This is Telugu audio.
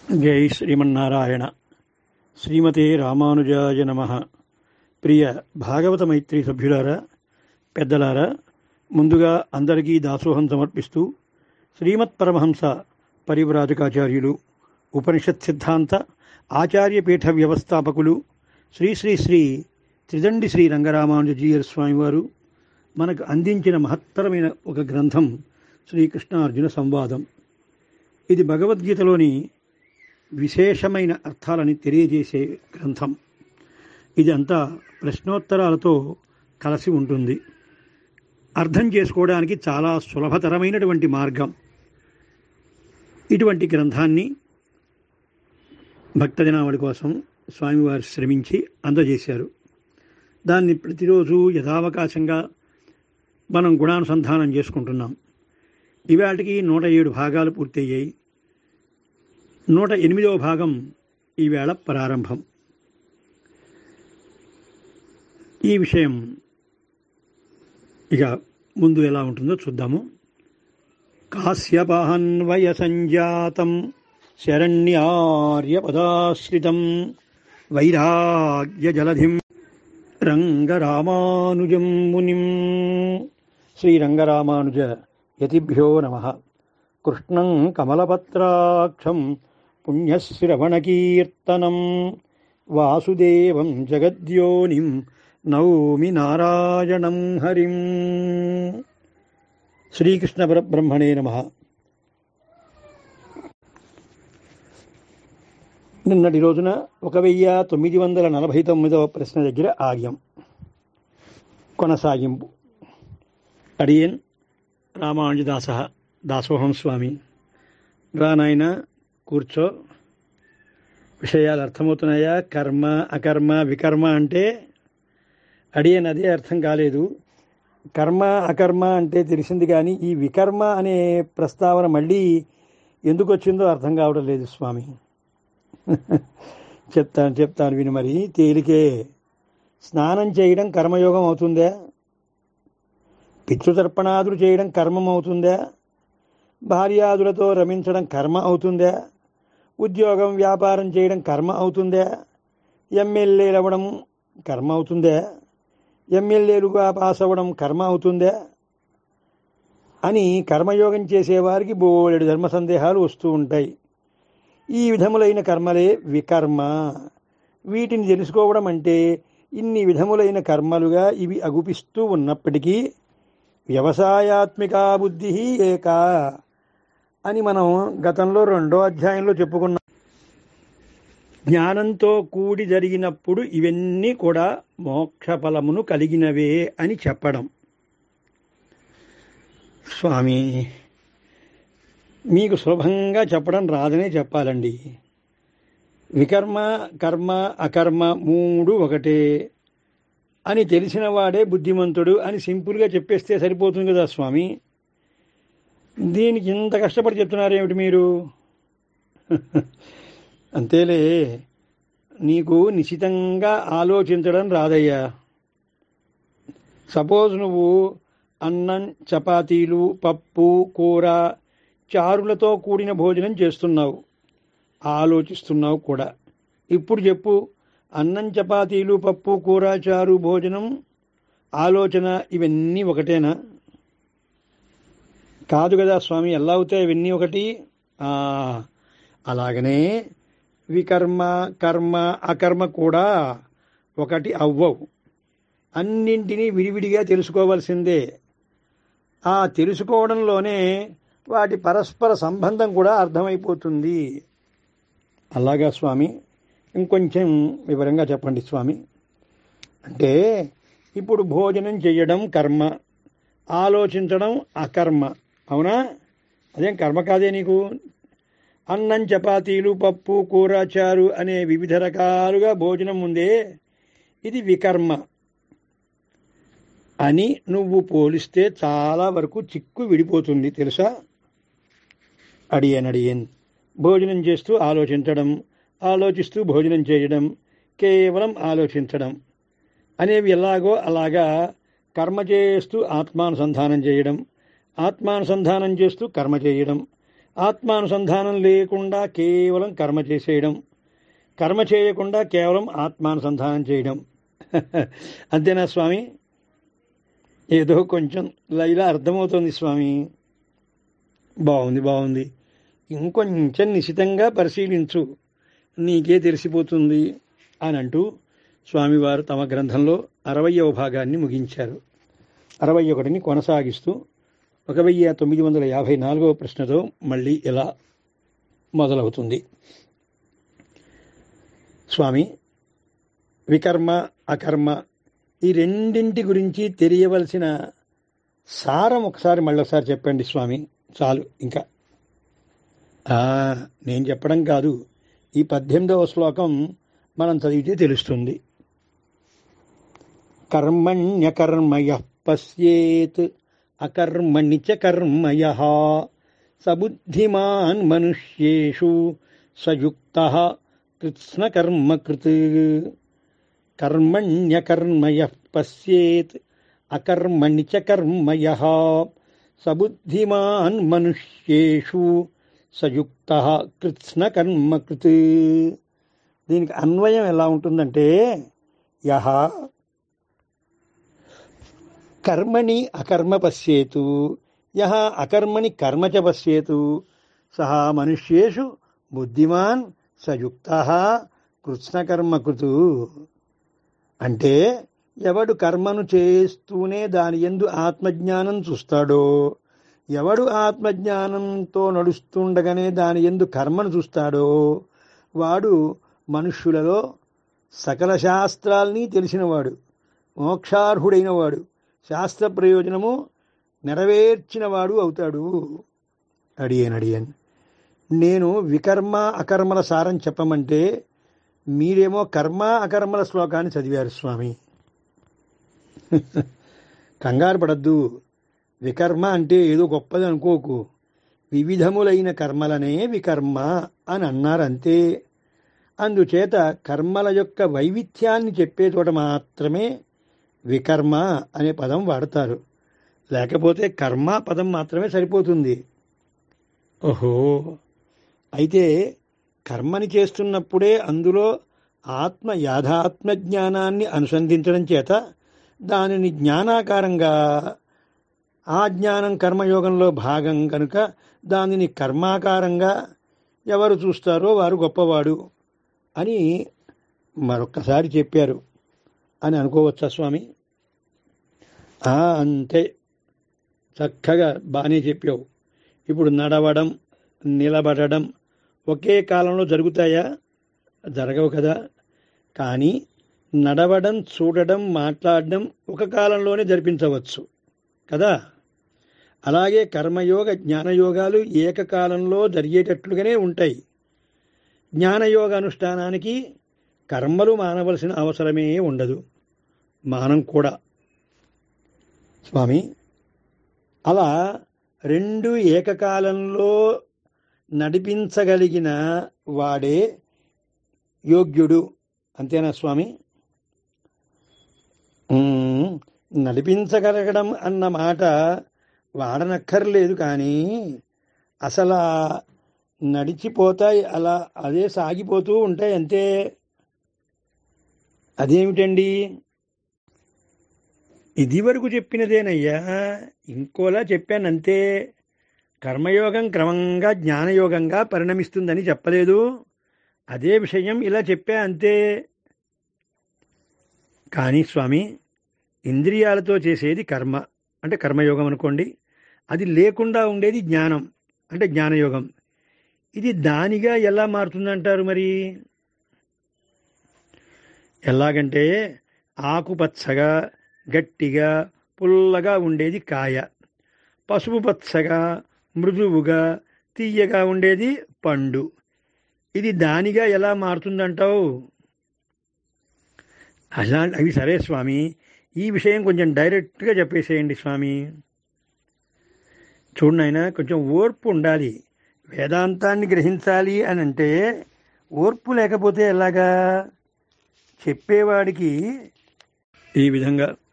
జై శ్రీమన్నారాయణ శ్రీమతే రామానుజాయ నమ ప్రియ భాగవత మైత్రి సభ్యులారా పెద్దలారా ముందుగా అందరికీ దాసోహం సమర్పిస్తూ శ్రీమత్ పరమహంస పరివ్రాజకాచార్యులు ఉపనిషత్ సిద్ధాంత ఆచార్యపీఠ వ్యవస్థాపకులు శ్రీ శ్రీ శ్రీ త్రిదండి శ్రీ రంగరామానుజీయర్ స్వామివారు మనకు అందించిన మహత్తరమైన ఒక గ్రంథం శ్రీకృష్ణార్జున సంవాదం ఇది భగవద్గీతలోని విశేషమైన అర్థాలని తెలియజేసే గ్రంథం ఇదంతా ప్రశ్నోత్తరాలతో కలిసి ఉంటుంది అర్థం చేసుకోవడానికి చాలా సులభతరమైనటువంటి మార్గం ఇటువంటి గ్రంథాన్ని భక్తజనావళి కోసం స్వామివారు శ్రమించి అందజేశారు దాన్ని ప్రతిరోజు యథావకాశంగా మనం గుణానుసంధానం చేసుకుంటున్నాం ఇవాటికి నూట ఏడు భాగాలు పూర్తయ్యాయి నూట ఎనిమిదవ భాగం ఈవేళ ప్రారంభం ఈ విషయం ఇక ముందు ఎలా ఉంటుందో చూద్దాము కాశ్యపాన్వయ సంజాతం శరణ్యార్యపదాశ్రితం వైరాగ్యజలధిం రంగరామానుజం మునిం శ్రీరంగరామానుజ యతిభ్యో నమ కృష్ణం కమలపత్రాక్షం పుణ్యశ్రవణకీర్తనం వాసుదేవం జగద్యోనిం నౌమి నారాయణం హరిం శ్రీకృష్ణ పరబ్రహ్మణే నమ నిన్నటి రోజున ఒక వెయ్యి తొమ్మిది వందల నలభై తొమ్మిదవ ప్రశ్న దగ్గర ఆగ్యం కొనసాగింపు అడియన్ రామానుజదాస దాసోహం స్వామి రా నాయన కూర్చో విషయాలు అర్థమవుతున్నాయా కర్మ అకర్మ వికర్మ అంటే అడియన్ అదే అర్థం కాలేదు కర్మ అకర్మ అంటే తెలిసింది కానీ ఈ వికర్మ అనే ప్రస్తావన మళ్ళీ ఎందుకు వచ్చిందో అర్థం కావడం లేదు స్వామి చెప్తాను చెప్తాను విని మరి తేలికే స్నానం చేయడం కర్మయోగం అవుతుందా పితృతర్పణాదులు చేయడం కర్మం అవుతుందా భార్యాదులతో రమించడం కర్మ అవుతుందా ఉద్యోగం వ్యాపారం చేయడం కర్మ అవుతుందా ఎమ్మెల్యేలు అవ్వడం కర్మ అవుతుందా ఎమ్మెల్యేలుగా పాస్ అవ్వడం కర్మ అవుతుందా అని కర్మయోగం చేసేవారికి బోలెడు ధర్మ సందేహాలు వస్తూ ఉంటాయి ఈ విధములైన కర్మలే వికర్మ వీటిని తెలుసుకోవడం అంటే ఇన్ని విధములైన కర్మలుగా ఇవి అగుపిస్తూ ఉన్నప్పటికీ వ్యవసాయాత్మిక బుద్ధి ఏక అని మనం గతంలో రెండో అధ్యాయంలో చెప్పుకున్నాం జ్ఞానంతో కూడి జరిగినప్పుడు ఇవన్నీ కూడా మోక్ష ఫలమును కలిగినవే అని చెప్పడం స్వామి మీకు సులభంగా చెప్పడం రాదనే చెప్పాలండి వికర్మ కర్మ అకర్మ మూడు ఒకటే అని తెలిసిన వాడే బుద్ధిమంతుడు అని సింపుల్గా చెప్పేస్తే సరిపోతుంది కదా స్వామి దీనికి ఇంత కష్టపడి చెప్తున్నారు ఏమిటి మీరు అంతేలే నీకు నిశితంగా ఆలోచించడం రాదయ్యా సపోజ్ నువ్వు అన్నం చపాతీలు పప్పు కూర చారులతో కూడిన భోజనం చేస్తున్నావు ఆలోచిస్తున్నావు కూడా ఇప్పుడు చెప్పు అన్నం చపాతీలు పప్పు కూర చారు భోజనం ఆలోచన ఇవన్నీ ఒకటేనా కాదు కదా స్వామి ఎలా అవుతాయి ఇవన్నీ ఒకటి అలాగనే వికర్మ కర్మ అకర్మ కూడా ఒకటి అవ్వవు అన్నింటినీ విడివిడిగా తెలుసుకోవాల్సిందే ఆ తెలుసుకోవడంలోనే వాటి పరస్పర సంబంధం కూడా అర్థమైపోతుంది అలాగా స్వామి ఇంకొంచెం వివరంగా చెప్పండి స్వామి అంటే ఇప్పుడు భోజనం చేయడం కర్మ ఆలోచించడం అకర్మ అవునా అదేం కర్మ కాదే నీకు అన్నం చపాతీలు పప్పు కూర చారు అనే వివిధ రకాలుగా భోజనం ఉందే ఇది వికర్మ అని నువ్వు పోలిస్తే చాలా వరకు చిక్కు విడిపోతుంది తెలుసా అడియన్ అడియన్ భోజనం చేస్తూ ఆలోచించడం ఆలోచిస్తూ భోజనం చేయడం కేవలం ఆలోచించడం అనేవి ఎలాగో అలాగా కర్మ చేస్తూ ఆత్మానుసంధానం చేయడం ఆత్మానుసంధానం చేస్తూ కర్మ చేయడం ఆత్మానుసంధానం లేకుండా కేవలం కర్మ చేసేయడం కర్మ చేయకుండా కేవలం ఆత్మానుసంధానం చేయడం అంతేనా స్వామి ఏదో కొంచెం ఇలా అర్థమవుతుంది స్వామి బాగుంది బాగుంది ఇంకొంచెం నిశితంగా పరిశీలించు నీకే తెలిసిపోతుంది అని అంటూ స్వామివారు తమ గ్రంథంలో అరవయవ భాగాన్ని ముగించారు అరవై ఒకటిని కొనసాగిస్తూ ఒక వెయ్యి తొమ్మిది వందల యాభై నాలుగవ ప్రశ్నతో మళ్ళీ ఇలా మొదలవుతుంది స్వామి వికర్మ అకర్మ ఈ రెండింటి గురించి తెలియవలసిన సారం ఒకసారి మళ్ళొకసారి చెప్పండి స్వామి చాలు ఇంకా ఆ, నేను చెప్పడం కాదు ఈ పద్దెనిమిదవ శ్లోకం మనం చదివితే తెలుస్తుంది కర్మణ్యకర్మయ పశ్యేత్ అకర్మణి చ కర్మయ సబుద్ధిమాన్ మనుష్యేషు సయుక్త కృత్స్నకర్మకృత్ కర్మణ్యకర్మయ పశ్యేత్ అకర్మణి చ కర్మయ సబుద్ధిమాన్ మనుష్యేషు సయుక్త కృత్స్నకర్మకృత్ దీనికి అన్వయం ఎలా ఉంటుందంటే యహ కర్మణి అకర్మ పశ్యేతు యహ అకర్మణి కర్మ చ పశ్యేతు సహ మనుష్యేషు బుద్ధిమాన్ సయుక్త కృత్స్నకర్మకృతు అంటే ఎవడు కర్మను చేస్తూనే దాని ఎందు ఆత్మజ్ఞానం చూస్తాడో ఎవడు ఆత్మజ్ఞానంతో నడుస్తుండగానే దాని ఎందు కర్మను చూస్తాడో వాడు మనుష్యులలో సకల శాస్త్రాల్ని తెలిసినవాడు మోక్షార్హుడైన వాడు శాస్త్ర ప్రయోజనము నెరవేర్చినవాడు అవుతాడు అడియన్ అడియన్ నేను వికర్మ అకర్మల సారం చెప్పమంటే మీరేమో కర్మ అకర్మల శ్లోకాన్ని చదివారు స్వామి కంగారు పడద్దు వికర్మ అంటే ఏదో గొప్పది అనుకోకు వివిధములైన కర్మలనే వికర్మ అని అన్నారంతే అందుచేత కర్మల యొక్క వైవిధ్యాన్ని చెప్పే చోట మాత్రమే వికర్మ అనే పదం వాడతారు లేకపోతే కర్మ పదం మాత్రమే సరిపోతుంది ఓహో అయితే కర్మని చేస్తున్నప్పుడే అందులో ఆత్మ యాథాత్మ జ్ఞానాన్ని అనుసంధించడం చేత దానిని జ్ఞానాకారంగా ఆ జ్ఞానం కర్మయోగంలో భాగం కనుక దానిని కర్మాకారంగా ఎవరు చూస్తారో వారు గొప్పవాడు అని మరొక్కసారి చెప్పారు అని అనుకోవచ్చా స్వామి ఆ, అంతే చక్కగా బాగానే చెప్పావు ఇప్పుడు నడవడం నిలబడడం ఒకే కాలంలో జరుగుతాయా జరగవు కదా కానీ నడవడం చూడడం మాట్లాడడం ఒక కాలంలోనే జరిపించవచ్చు కదా అలాగే కర్మయోగ జ్ఞానయోగాలు ఏకకాలంలో జరిగేటట్లుగానే ఉంటాయి జ్ఞానయోగ అనుష్ఠానానికి కర్మలు మానవలసిన అవసరమే ఉండదు మానం కూడా స్వామి అలా రెండు ఏకకాలంలో నడిపించగలిగిన వాడే యోగ్యుడు అంతేనా స్వామి ఉమ్, నడిపించగలగడం అన్న మాట వాడనక్కర్లేదు కానీ అసలు ఆ నడిచిపోతాయి అలా అదే సాగిపోతూ ఉంటాయి అంతే అదేమిటండి ఇది వరకు చెప్పినదేనయ్యా ఇంకోలా చెప్పానంతే కర్మయోగం క్రమంగా జ్ఞానయోగంగా పరిణమిస్తుందని చెప్పలేదు అదే విషయం ఇలా చెప్పా అంతే కానీ స్వామి ఇంద్రియాలతో చేసేది కర్మ అంటే కర్మయోగం అనుకోండి అది లేకుండా ఉండేది జ్ఞానం అంటే జ్ఞానయోగం ఇది దానిగా ఎలా మారుతుందంటారు మరి ఎలాగంటే ఆకుపచ్చగా గట్టిగా పుల్లగా ఉండేది కాయ పసుపు పచ్చగా మృదువుగా తీయగా ఉండేది పండు ఇది దానిగా ఎలా మారుతుందంటావు అలా అవి సరే స్వామి ఈ విషయం కొంచెం డైరెక్ట్గా చెప్పేసేయండి స్వామి చూడండి ఆయన కొంచెం ఓర్పు ఉండాలి వేదాంతాన్ని గ్రహించాలి అని అంటే ఓర్పు లేకపోతే ఎలాగా చెప్పేవాడికి ఈ విధంగా